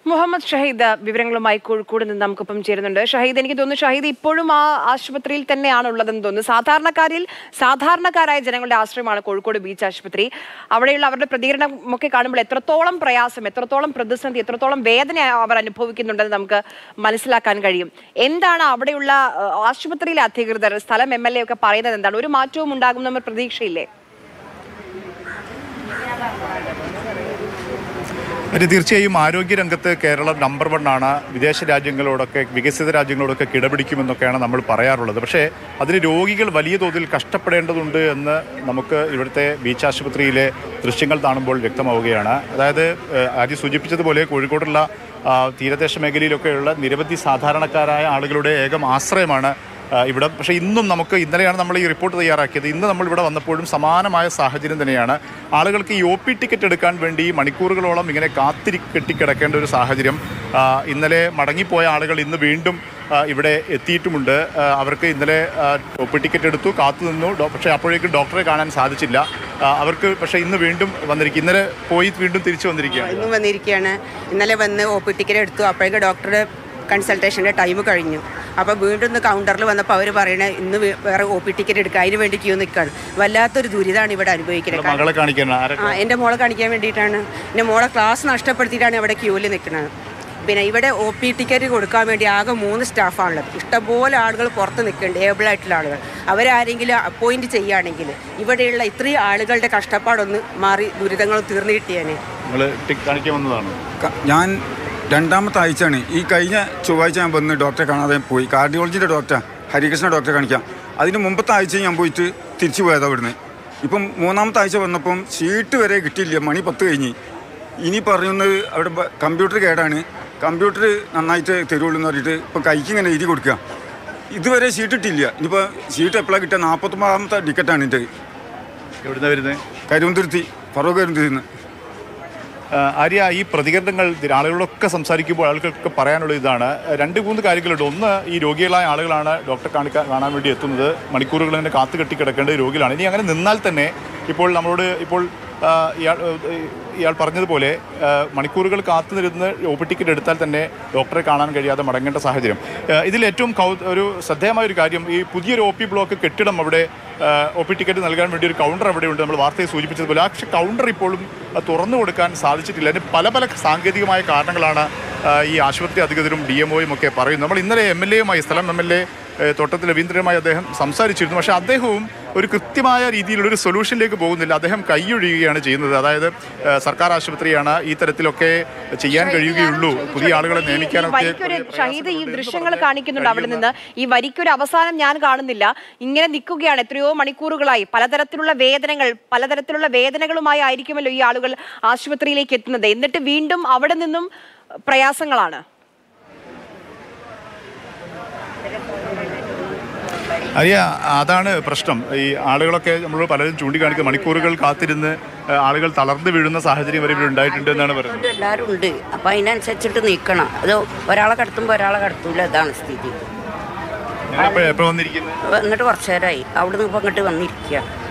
മുഹമ്മദ് ഷഹീദ് വിവരങ്ങളുമായി കോഴിക്കോട് നിന്ന് നമുക്കൊപ്പം ചേരുന്നുണ്ട് ഷഹീദ് എനിക്ക് തോന്നുന്നു ഷഹീദ് ഇപ്പോഴും ആ ആശുപത്രിയിൽ തന്നെയാണ് ഉള്ളതെന്ന് തോന്നുന്നു സാധാരണക്കാരിൽ സാധാരണക്കാരായ ജനങ്ങളുടെ ആശ്രയമാണ് കോഴിക്കോട് ബീച്ച് ആശുപത്രി അവിടെയുള്ള അവരുടെ പ്രതികരണം ഒക്കെ കാണുമ്പോൾ എത്രത്തോളം പ്രയാസം എത്രത്തോളം പ്രതിസന്ധി എത്രത്തോളം വേദന അവർ അനുഭവിക്കുന്നുണ്ടെന്ന് നമുക്ക് മനസ്സിലാക്കാൻ കഴിയും എന്താണ് അവിടെയുള്ള ആ, ആശുപത്രിയിലെ അധികൃതർ സ്ഥലം എം എൽ എ ഒക്കെ പറയുന്നത് എന്താണ് ഒരു മാറ്റവും ഉണ്ടാകും നമ്മൾ പ്രതീക്ഷയില്ലേ അത് തീർച്ചയായും ആരോഗ്യരംഗത്ത് കേരളം നമ്പർ വൺ ആണ് വിദേശ രാജ്യങ്ങളോടൊക്കെ വികസിത രാജ്യങ്ങളോടൊക്കെ കിടപിടിക്കുമെന്നൊക്കെയാണ് നമ്മൾ പറയാറുള്ളത് പക്ഷേ അതിന് രോഗികൾ വലിയ തോതിൽ കഷ്ടപ്പെടേണ്ടതുണ്ട് എന്ന് നമുക്ക് ഇവിടുത്തെ ബീച്ച് ആശുപത്രിയിലെ ദൃശ്യങ്ങൾ കാണുമ്പോൾ വ്യക്തമാവുകയാണ് അതായത് ഏഹ്, ആദ്യം സൂചിപ്പിച്ചതുപോലെ കോഴിക്കോടുള്ള ആ, തീരദേശ മേഖലയിലൊക്കെയുള്ള നിരവധി സാധാരണക്കാരായ ആളുകളുടെ ഏകം ആശ്രയമാണ് ആ, ഇവിടെ പക്ഷേ ഇന്നും നമുക്ക് ഇന്നലെയാണ് നമ്മൾ ഈ റിപ്പോർട്ട് തയ്യാറാക്കിയത് ഇന്ന് നമ്മൾ ഇവിടെ വന്നപ്പോഴും സമാനമായ സാഹചര്യം തന്നെയാണ് ആളുകൾക്ക് ഈ ഒ പി ടിക്കറ്റ് എടുക്കാൻ വേണ്ടി മണിക്കൂറുകളോളം ഇങ്ങനെ കാത്തിരി കെട്ടിക്കിടക്കേണ്ട ഒരു സാഹചര്യം ആ, ഇന്നലെ മടങ്ങിപ്പോയ ആളുകൾ ഇന്ന് വീണ്ടും ആ, ഇവിടെ എത്തിയിട്ടുമുണ്ട് ആ, അവർക്ക് ഇന്നലെ ഒ പി ടിക്കറ്റ് എടുത്തു കാത്തു നിന്നു ഡോ- പക്ഷേ അപ്പോഴേക്കും ഡോക്ടറെ കാണാൻ സാധിച്ചില്ല ആ, അവർക്ക് പക്ഷേ ഇന്ന് വീണ്ടും വന്നിരിക്കും ഇന്നലെ പോയി വീണ്ടും തിരിച്ചു വന്നിരിക്കുകയാണ് ഇന്നും വന്നിരിക്കുകയാണ് ഇന്നലെ വന്ന് ഒ പി ടിക്കറ്റ് എടുത്തു അപ്പോഴേക്ക് ഡോക്ടറുടെ കൺസൾട്ടേഷൻ്റെ ടൈം കഴിഞ്ഞു അപ്പോൾ വീണ്ടും ഒന്ന് കൗണ്ടറിൽ വന്നപ്പോൾ അവർ പറയണേ ഇന്ന് വേ- വേറെ ഒ പി ടിക്കറ്റ് എടുക്കുക അതിന് വേണ്ടി ക്യൂ നിൽക്കുകയാണ് വല്ലാത്തൊരു ദുരിതമാണ് ഇവിടെ അനുഭവിക്കുന്നത് മകളെ കാണിക്കണം ആരെ ആ എൻ്റെ മോളെ കാണിക്കാൻ വേണ്ടിയിട്ടാണ് എൻ്റെ മോളെ ക്ലാസ് നഷ്ടപ്പെടുത്തിയിട്ടാണ് ഇവിടെ ക്യൂവിൽ നിൽക്കുന്നത് പിന്നെ ഇവിടെ ഒ പി ടിക്കറ്റ് കൊടുക്കാൻ വേണ്ടി ആകെ മൂന്ന് സ്റ്റാഫാണുള്ളത് ഇഷ്ടംപോലെ ആളുകൾ പുറത്ത് നിൽക്കുന്നുണ്ട് ഏബിൾ ആയിട്ടുള്ള ആളുകൾ അവരാരെങ്കിലും അപ്പോയിൻറ്റ് ചെയ്യുകയാണെങ്കിൽ ഇവിടെയുള്ള ഇത്രയും ആളുകളുടെ കഷ്ടപ്പാടൊന്ന് മാറി ദുരിതങ്ങൾ തീർന്നു കിട്ടിയേനെ നിങ്ങൾ കാണിക്കാൻ വന്നതാണ് ക- ഞാൻ രണ്ടാമത്തെ ആഴ്ചയാണ് ഈ കഴിഞ്ഞ ചൊവ്വാഴ്ച ഞാൻ വന്ന് ഡോക്ടറെ കാണാതെ പോയി കാർഡിയോളജിൻ്റെ ഡോക്ടർ ഹരികൃഷ്ണ ഡോക്ടറെ കാണിക്കാം അതിന് മുമ്പത്തെ ആഴ്ച ഞാൻ പോയിട്ട് തിരിച്ചു പോയതാണ് ഇവിടുന്ന് ഇപ്പം മൂന്നാമത്തെ ആഴ്ച വന്നപ്പം ഷീട്ട് വരെ കിട്ടിയില്ല മണി പത്ത് കഴിഞ്ഞ് ഇനി പറയുന്നത് അവിടെ ബ- കമ്പ്യൂട്ടർ കേടാണ് കമ്പ്യൂട്ടർ നന്നായിട്ട് തരുള്ളൂ എന്ന് പറഞ്ഞിട്ട് ഇപ്പം കൈക്ക് ഇങ്ങനെ എഴുതി കൊടുക്കുക ഇതുവരെ ഷീട്ട് ഇട്ടില്ല ഇനിയിപ്പോൾ ഷീട്ട് എപ്പോഴാണ് കിട്ടുക നാൽപ്പത്തൊമ്പതാമത്തെ ടിക്കറ്റാണ് എൻ്റെ എവിടുന്ന വരുന്നത് കരുവന്തുരുത്തി ഫറൂഖ് കരുവന്തുരുത്തി ആ, ആര്യ ഈ പ്രതികരണങ്ങൾ ഇതിൽ ആളുകളൊക്കെ സംസാരിക്കുമ്പോൾ ആളുകൾക്ക് പറയാനുള്ള ഇതാണ് രണ്ട് മൂന്ന് കാര്യങ്ങളുണ്ട് ഒന്ന് ഈ രോഗികളായ ആളുകളാണ് ഡോക്ടറെ കാണിക്കാൻ കാണാൻ വേണ്ടി എത്തുന്നത് മണിക്കൂറുകൾ അങ്ങനെ കാത്തു കെട്ടി കിടക്കേണ്ട രോഗികളാണ് ഇനി അങ്ങനെ നിന്നാൽ തന്നെ ഇപ്പോൾ നമ്മളോട് ഇപ്പോൾ ആ, ഇയാൾ ഇയാൾ പറഞ്ഞതുപോലെ ആ, മണിക്കൂറുകൾ കാത്തു നിരുന്ന് ഒ പി ടിക്കറ്റ് എടുത്താൽ തന്നെ ഡോക്ടറെ കാണാൻ കഴിയാതെ മടങ്ങേണ്ട സാഹചര്യം ആ, ഇതിൽ ഏറ്റവും കൗ ഒരു ശ്രദ്ധേയമായ ഒരു കാര്യം ഈ പുതിയൊരു ഒ പി ബ്ലോക്ക് കെട്ടിടം അവിടെ ഒ പി ടിക്കറ്റ് നൽകാൻ വേണ്ടി ഒരു കൗണ്ടർ അവിടെയുണ്ട് നമ്മൾ വാർത്തയിൽ സൂചിപ്പിച്ചതുപോലെ ആ പക്ഷേ കൗണ്ടർ ഇപ്പോഴും ആ, തുറന്നു കൊടുക്കാൻ സാധിച്ചിട്ടില്ല അതിന് പല പല സാങ്കേതികമായ കാരണങ്ങളാണ് ആ, ഈ ആശുപത്രി അധികൃതരും ഡി എം ഒയും ഒക്കെ പറയുന്നത് നമ്മൾ ഇന്നലെ എം എൽ എയുമായി സ്ഥലം എം എൽ എ തോട്ടത്തിൽ രവീന്ദ്രനുമായി അദ്ദേഹം സംസാരിച്ചിരുന്നു പക്ഷേ അദ്ദേഹവും ഒരു കൃത്യമായ രീതിയിലുള്ള ഒരു സൊല്യൂഷനിലേക്ക് പോകുന്നില്ല അദ്ദേഹം കൈയൊഴിയുകയാണ് ചെയ്യുന്നത് അതായത് ആ, സർക്കാർ ആശുപത്രിയാണ് ഈ തരത്തിലൊക്കെ ചെയ്യാൻ കഴിയുകയുള്ളൂ പുതിയ ആളുകളെ ഈ നിയമിക്കാനൊക്കെ വരിക്കൊരു വലിയ ഷഹീദ് ഈ പ്രയാസങ്ങളുണ്ട് എന്ന് ദൃശ്യങ്ങൾ പറഞ്ഞ് കാണിക്കുന്നുണ്ട് അവിടെ കഴിയുന്ന- നിന്ന് ഈ വരിക്കൊരു അവസാനം ഞാൻ കാണുന്നില്ല ഇങ്ങനെ നിൽക്കുകയാണ് എത്രയോ മണിക്കൂറുകളായി പലതരത്തിലുള്ള വേദനകൾ പലതരത്തിലുള്ള വേദനകളുമായി ആയിരിക്കുമല്ലോ ഈ ആളുകൾ ആശുപത്രിയിലേക്ക് എത്തുന്നത് എന്നിട്ട് വീണ്ടും അവിടെ നിന്നും പ്രയാസങ്ങളാണ് അറിയ അതാണ് പ്രശ്നം ഈ ആളുകളൊക്കെ നമ്മൾ പലരും ചൂണ്ടിക്കാണിക്കുന്ന മണിക്കൂറുകൾ കാത്തിരുന്ന് ഏഹ്, ആളുകൾ തളർന്നു വീഴുന്ന സാഹചര്യം വരെ ഇവിടെ ഉണ്ടായിട്ടുണ്ട് എന്നാണ് പറയുന്നത് എല്ലാവരും ഉണ്ട് അപ്പം അതിനനുസരിച്ചിട്ട് നിൽക്കണം അത് ഒരാളെ കടത്തുമ്പോൾ ഒരാളെ കടത്തൂല അതാണ് സ്ഥിതി എപ്പോൾ എപ്പോൾ വന്നിരിക്കുന്നത് എന്നിട്ട് കുറച്ചു നേരമായി അവിടെ നിന്ന് ഇപ്പം ഇങ്ങോട്ട് വന്നിരിക്കുക